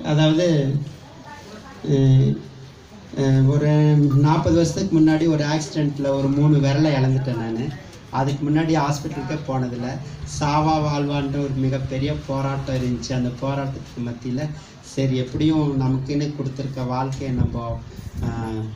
அதாவது அஹ், அஹ், ஒரு நாற்பது வருஷத்துக்கு முன்னாடி ஒரு ஆக்சிடெண்ட்டில் ஒரு மூணு விரலை இழந்துட்டேன் நான் அதுக்கு முன்னாடி ஹாஸ்பிட்டலுக்கே போனதில்லை சாவா வாழ்வான்ற ஒரு மிகப்பெரிய போராட்டம் இருந்துச்சு அந்த போராட்டத்துக்கு மத்தியில் சரி எப்படியும் நமக்குன்னு கொடுத்துருக்க வாழ்க்கையை நம்ம ஆஹ்,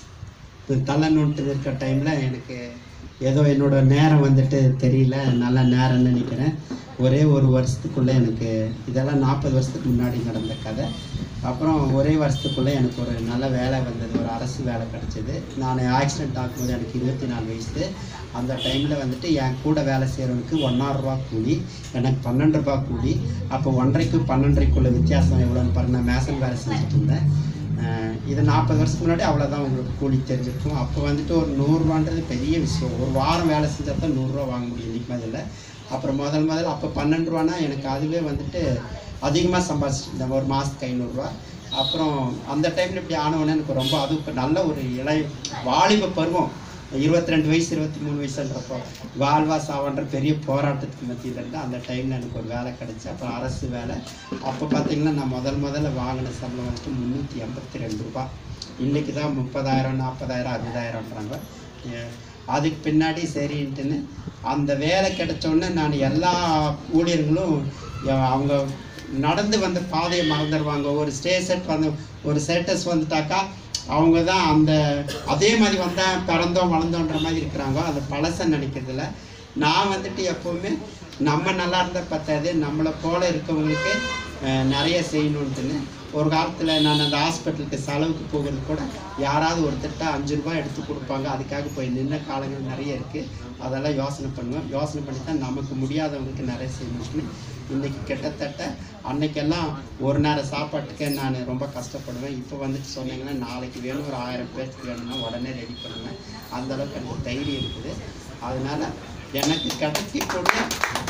தலை நோட்டு இருக்க டைமில் எனக்கு ஏதோ என்னோட நேரம் வந்துட்டு தெரியல நல்ல நேரம்னு நினைக்கிறேன் ஒரே ஒரு வருஷத்துக்குள்ளே எனக்கு இதெல்லாம் நாற்பது வருஷத்துக்கு முன்னாடி நடந்த கதை அப்புறம் ஒரே வருஷத்துக்குள்ளே எனக்கு ஒரு நல்ல வேலை வந்தது ஒரு அரசு வேலை கிடச்சிது நான் ஆக்சிடென்ட் ஆகும்போது எனக்கு இருபத்தி நாலு வயசு அந்த டைமில் வந்துட்டு என் கூட வேலை செய்கிறவனுக்கு ஒன்றாயிரரூபா கூலி எனக்கு பன்னெண்டு ரூபா கூலி அப்போ ஒன்றரைக்கு பன்னெண்டரைக்குள்ள வித்தியாசம் எவ்வளோன்னு பாருங்க நான் மேசன் வேலை செஞ்சுட்டு இருந்தேன் அஹ் இது நாற்பது வருஷத்துக்கு முன்னாடி அவ்வளோதான் உங்களுக்கு கூலி தெரிஞ்சிருக்கும் அப்போ வந்துட்டு ஒரு நூறுரூவான்றது பெரிய விஷயம் ஒரு வாரம் வேலை செஞ்சால் தான் நூறுரூவா வாங்க முடியும் இன்றைக்கி அதில் அப்புறம் முதல் முதல்ல அப்போ பன்னெண்டு ரூபானா எனக்கு அதுவே வந்துட்டு அதிகமாக சம்பாதிச்சிட்டு இருந்தேன் ஒரு மாதத்துக்கு ஐநூறுரூவா அப்புறம் அந்த டைமில் இப்படி ஆனவொடனே எனக்கு ரொம்ப அது இப்ப நல்ல ஒரு இளைய வாலிப பருவம் இருபத்தி ரெண்டு வயசு இருபத்தி மூணு வயசுன்றப்போ வாழ்வா சாவான்ற பெரிய போராட்டத்துக்கு மத்தியில் இருந்து அந்த டைமில் எனக்கு ஒரு வேலை கிடச்சி அப்புறம் அரசு வேலை அப்போ பார்த்தீங்கன்னா நான் முதல் முதல்ல வாங்கின சம்பளம் வந்துட்டு முந்நூற்றி எண்பத்தி ரெண்டு ரூபா இன்றைக்கி தான் முப்பதாயிரம் நாற்பதாயிரம் அறுபதாயிரம்ன்றாங்க ஏ- அதுக்கு பின்னாடி சரின்ட்டுன்னு அந்த வேலை கிடைச்ச உடனே நான் எல்லா ஊழியர்களும் எ- அவங்க நடந்து வந்த பாதையை மறந்துடுவாங்க ஒரு ஸ்டேஷன் வந்து ஒரு ஸ்டேட்டஸ் வந்துட்டாக்கா அவங்க தான் அந்த அதே மாதிரி வந்தால் பிறந்தோம் வளர்ந்தோன்ற மாதிரி இருக்கிறாங்க அது பழசை நினைக்கிறதில்ல நான் வந்துட்டு எப்போவுமே நம்ம நல்லா இருந்தால் பத்தாது நம்மளை போல இருக்கவங்களுக்கு அஹ், நிறைய செய்யணுன்ட்டுன்னு ஒரு காலத்தில் நான் அந்த ஹாஸ்பிட்டலுக்கு செலவுக்கு போகிறது கூட யாராவது ஒருத்தர்கிட்ட அஞ்சு ரூபாய் எடுத்து கொடுப்பாங்க அதுக்காக போய் நின்ன காலங்கள் நிறைய இருக்குது அதெல்லாம் யோசனை பண்ணுவேன் யோசனை பண்ணி தான் நமக்கு முடியாதவங்களுக்கு நிறைய செய்யணும்னு இன்றைக்கி கிட்டத்தட்ட அன்னைக்கெல்லாம் ஒரு நேரம் சாப்பாட்டுக்கே நான் ரொம்ப கஷ்டப்படுவேன் இப்போ வந்துட்டு சொன்னீங்கன்னா நாளைக்கு வேணும் ஒரு ஆயிரம் பேருக்கு வேணும்னா உடனே ரெடி பண்ணுவேன் அந்த அளவுக்கு எனக்கு தைரியம் இருக்குது அதனால எனக்கு கிடைக்கக்கூடிய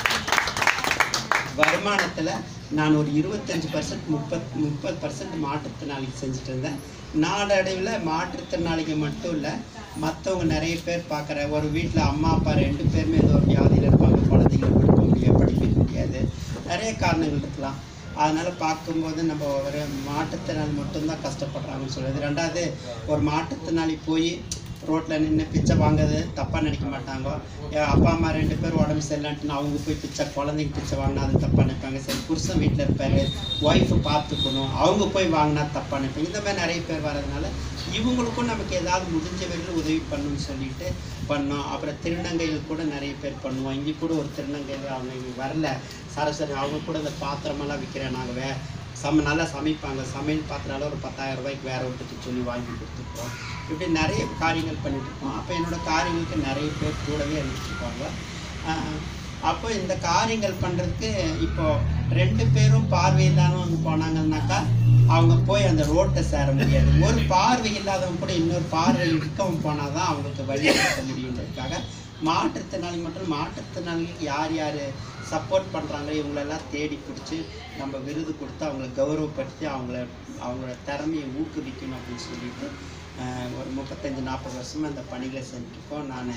வருமானத்தில் நான் ஒரு இருபத்தஞ்சி பர்சன்ட் முப்பத் முப்பது பர்சன்ட் மாற்றுத்திறனாளிக்கு செஞ்சுட்டு இருந்தேன் நாளடைவில் மாற்றுத்திறனாளிக்கு மட்டும் இல்லை மற்றவங்க நிறைய பேர் பார்க்குற ஒரு வீட்டில் அம்மா அப்பா ரெண்டு பேருமே ஏதோ ஒரு வியாதியில் இருப்பாங்க குழந்தைங்களை படிக்க முடியாது படிக்க முடியாது நிறைய காரணங்கள் இருக்கலாம் அதனால் பார்க்கும்போது நம்ம ஒரு மாற்றுத்திறனாளி மட்டும்தான் கஷ்டப்படுறாங்கன்னு சொல்லுது ரெண்டாவது ஒரு மாற்றுத்திறனாளி போய் ரோட்டில் நின்று பிச்சை வாங்குறது தப்பாக நினைக்க மாட்டாங்க என் அப்பா அம்மா ரெண்டு பேரும் உடம்பு சரியில்லைன்ட்டு அவங்க போய் பிச்சை குழந்தைங்க பிச்சை வாங்கினா அது தப்பாக நினைப்பாங்க சரி புருஷன் வீட்டில் இருப்பாரு ஒய்ஃபு பார்த்துக்கணும் அவங்க போய் வாங்கினா தப்பாக நினைப்பாங்க இந்த மாதிரி நிறைய பேர் வர்றதுனால இவங்களுக்கும் நமக்கு ஏதாவது முடிஞ்ச வரையில் உதவி பண்ணணும்னு சொல்லிட்டு பண்ணோம் அப்புறம் திருநங்கைகள் கூட நிறைய பேர் பண்ணுவோம் இங்கே கூட ஒரு திருநங்கைகள் அவங்க இங்கே வரல சரஸ்வதி அவங்க கூட இந்த பாத்திரமெல்லாம் விற்கிறேன் நாங்கள் வே சம நல்லா சமைப்பாங்க சமையல் பாத்திரம் ஒரு பத்தாயிரம் ரூபாய்க்கு வேற ஒருத்தருக்கு சொல்லி வாங்கி கொடுத்துருப்போம் இப்படி நிறைய காரியங்கள் பண்ணிட்டு இருக்கோம் அப்போ என்னோட காரியங்களுக்கு நிறைய பேர் கூடவே இருந்துட்டு இருப்பாங்க ஆஹ் அப்போ இந்த காரியங்கள் பண்ணுறதுக்கு இப்போ ரெண்டு பேரும் பார்வையில்லாதவங்க போனாங்கன்னாக்கா அவங்க போய் அந்த ரோட்டை சேர முடியாது ஒரு பார்வை இல்லாதவங்க கூட இன்னொரு பார்வை இருக்கவங்க போனால் தான் அவங்களுக்கு வழி நடத்த முடியுன்றதுக்காக மாற்றுத்திறனாளி மற்றும் மாற்றுத்திறனாளிகளுக்கு யார் யார் சப்போர்ட் பண்ணுறாங்களோ இவங்களெல்லாம் தேடி பிடிச்சி நம்ம விருது கொடுத்து அவங்கள கௌரவப்படுத்தி அவங்கள அவங்களோட திறமையை ஊக்குவிக்கணும் அப்படின்னு சொல்லிட்டு ஆஹ், ஒரு முப்பத்தஞ்சு நாற்பது வருஷமாக இந்த பணிகளை செஞ்சுருக்கோம் நான்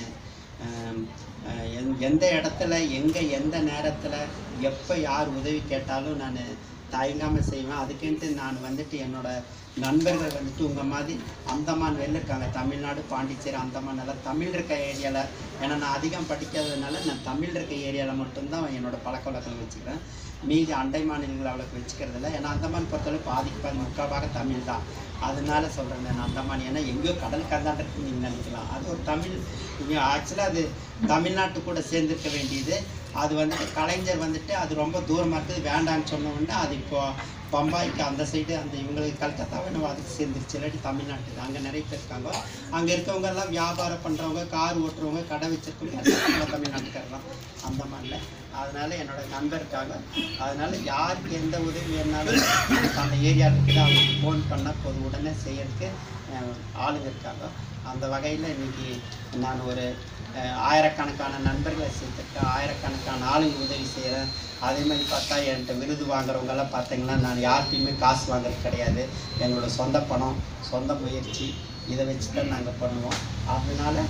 எந்த இடத்துல எங்கே எந்த நேரத்தில் எப்போ யார் உதவி கேட்டாலும் நான் தயங்காமல் செய்வேன் அதுக்குன்ட்டு நான் வந்துட்டு என்னோட நண்பர்கள் வந்துட்டு உங்கள் மாதிரி அந்தமான் வெளில இருக்காங்க தமிழ்நாடு பாண்டிச்சேரி அந்தமான் எல்லாம் தமிழ் இருக்க ஏரியாவில் ஏன்னா நான் அதிகம் படிக்காததுனால நான் தமிழ் இருக்க ஏரியாவில் மட்டும்தான் என்னோட பழக்க வழக்கங்கள் வச்சுக்கிறேன் மீதி அண்டை மாநிலங்கள் அவ்வளோக்கு வச்சுக்கிறது இல்லை ஏன்னா அந்தமான் பொறுத்தளவு பாதிக்கு பாதி முக்கால் பாக தமிழ் தான் அதனால சொல்கிறேன் நான் அந்தமான் ஏன்னா எங்கேயோ கடல் கந்தாண்டத்துக்கு நீங்கள் நினைக்கலாம் அது ஒரு தமிழ் ஆக்சுவலாக அது தமிழ்நாட்டு கூட சேர்ந்திருக்க வேண்டியது அது வந்துட்டு கலைஞர் வந்துட்டு அது ரொம்ப தூரமாக இருக்குது வேண்டாம்னு சொன்ன உடனே அது இப்போ பம்பாய்க்கு அந்த சைடு அந்த இவங்களுக்கு கல்கத்தாவை நம்ம அதுக்கு சேர்ந்துருச்சு இல்லாட்டி தமிழ்நாட்டுக்கு அங்கே நிறைய பேர் இருக்காங்க அங்கே இருக்கவங்க எல்லாம் வியாபாரம் பண்ணுறவங்க கார் ஓட்டுறவங்க கடை வச்சிருக்கவங்க எல்லாம் தமிழ்நாட்டுக்காரர் தான் அந்த மாதிரில அதனால என்னோட நண்பர் இருக்காங்க அதனால யாருக்கு எந்த உதவி வேணாலும் அந்த ஏரியாவில் இருக்குது அவங்களுக்கு ஃபோன் பண்ணால் போதும் உடனே செய்யறதுக்கு அஹ், ஆளுங்க இருக்காங்க அந்த வகையில் இன்னைக்கு நான் ஒரு அஹ், ஆயிரக்கணக்கான நண்பர்களை சேர்த்துருக்கேன் ஆயிரக்கணக்கான ஆளுங்க உதவி செய்கிறேன் அதே மாதிரி பார்த்தா என்கிட்ட விருது வாங்குறவங்கெல்லாம் பார்த்தீங்கன்னா நான் யார்கிட்டையுமே காசு வாங்குறது கிடையாது எங்களோட சொந்த பணம் சொந்த முயற்சி இதை வச்சு தான் நாங்கள் பண்ணுவோம் அதனால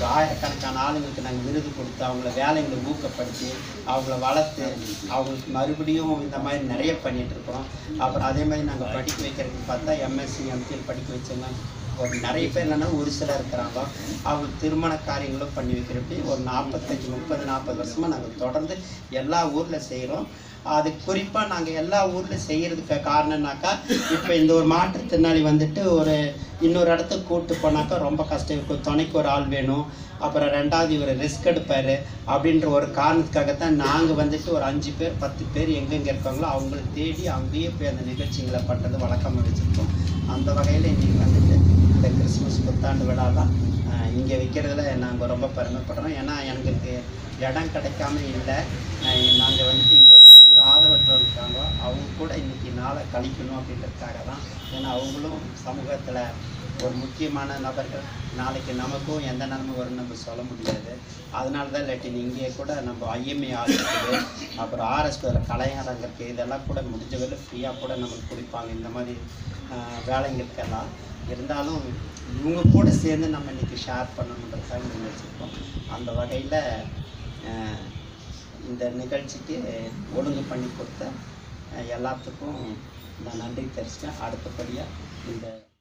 ஒரு ஆயிரக்கணக்கான ஆளுங்களுக்கு நாங்கள் விருது கொடுத்து அவங்கள வேலைங்களை ஊக்கப்படுத்தி அவங்கள வளர்த்து அவங்களுக்கு மறுபடியும் இந்த மாதிரி நிறைய பண்ணிட்டு இருக்கிறோம் அப்புறம் அதே மாதிரி நாங்கள் படிக்க வைக்கிறதுக்கு பார்த்தா எம்எஸ்சி எம்ஃபில் படிக்க வச்சவங்க ஒரு நிறைய பேர் இல்லைன்னா ஒரு சிலர் இருக்கிறாங்க அவங்களுக்கு திருமண காரியங்களும் பண்ணி வைக்கிறப்படி ஒரு நாற்பத்தஞ்சு முப்பது நாற்பது வருஷமாக நாங்கள் தொடர்ந்து எல்லா ஊரில் செய்கிறோம் அது குறிப்பாக நாங்கள் எல்லா ஊரில் செய்கிறதுக்கு காரணம்னாக்கா இப்போ இந்த ஒரு மாற்றுத்திறனாளி வந்துட்டு ஒரு இன்னொரு இடத்துக்கு கூப்பிட்டு போனாக்கா ரொம்ப கஷ்டம் இருக்கும் துணைக்கு ஒரு ஆள் வேணும் அப்புறம் ரெண்டாவது இவர் ரிஸ்க் எடுப்பார் அப்படின்ற ஒரு காரணத்துக்காகத்தான் நாங்கள் வந்துட்டு ஒரு அஞ்சு பேர் பத்து பேர் எங்கெங்கே இருக்காங்களோ அவங்கள தேடி அங்கேயே போய் அந்த நிகழ்ச்சிகளை பண்ணுறது வழக்கமாக வச்சுருக்கோம் அந்த வகையில் இன்றைக்கி வந்துட்டு இந்த கிறிஸ்மஸ் புத்தாண்டு விழாலாம் இங்கே வைக்கிறதுல நாங்கள் ரொம்ப பெருமைப்படுறோம் ஏன்னா எங்களுக்கு இடம் கிடைக்காம இல்லை நாங்கள் வந்துட்டு இங்கே ஒரு நூறு ஆதரவற்றவங்க இருக்காங்க அவங்க கூட இன்னைக்கு நாளை கழிக்கணும் அப்படின்றதுக்காக தான் ஏன்னா அவங்களும் சமூகத்தில் ஒரு முக்கியமான நபர்கள் நாளைக்கு நமக்கும் எந்த நிலைமை வரும்னு நம்ம சொல்ல முடியாது அதனால தான் இல்லாட்டி இங்கேயே கூட நம்ம ஐஎம்ஏ ஆகிறது அப்புறம் ஆர்எஸ்பியில் கலைஞரங்கிறது இதெல்லாம் கூட முடிஞ்ச வரை ஃப்ரீயாக கூட நமக்கு கொடுப்பாங்க இந்த மாதிரி ஆஹ், வேலைங்களுக்கெல்லாம் இருந்தாலும் இவங்க கூட சேர்ந்து நம்ம இன்னைக்கு ஷேர் பண்ணணுன்றதுக்காக நம்ம வச்சுருக்கோம் அந்த வகையில் இந்த நிகழ்ச்சிக்கு ஒழுங்கு பண்ணி கொடுத்த அஹ், எல்லாத்துக்கும் நான் நன்றி தெரிவிச்சேன் அடுத்தபடியாக இந்த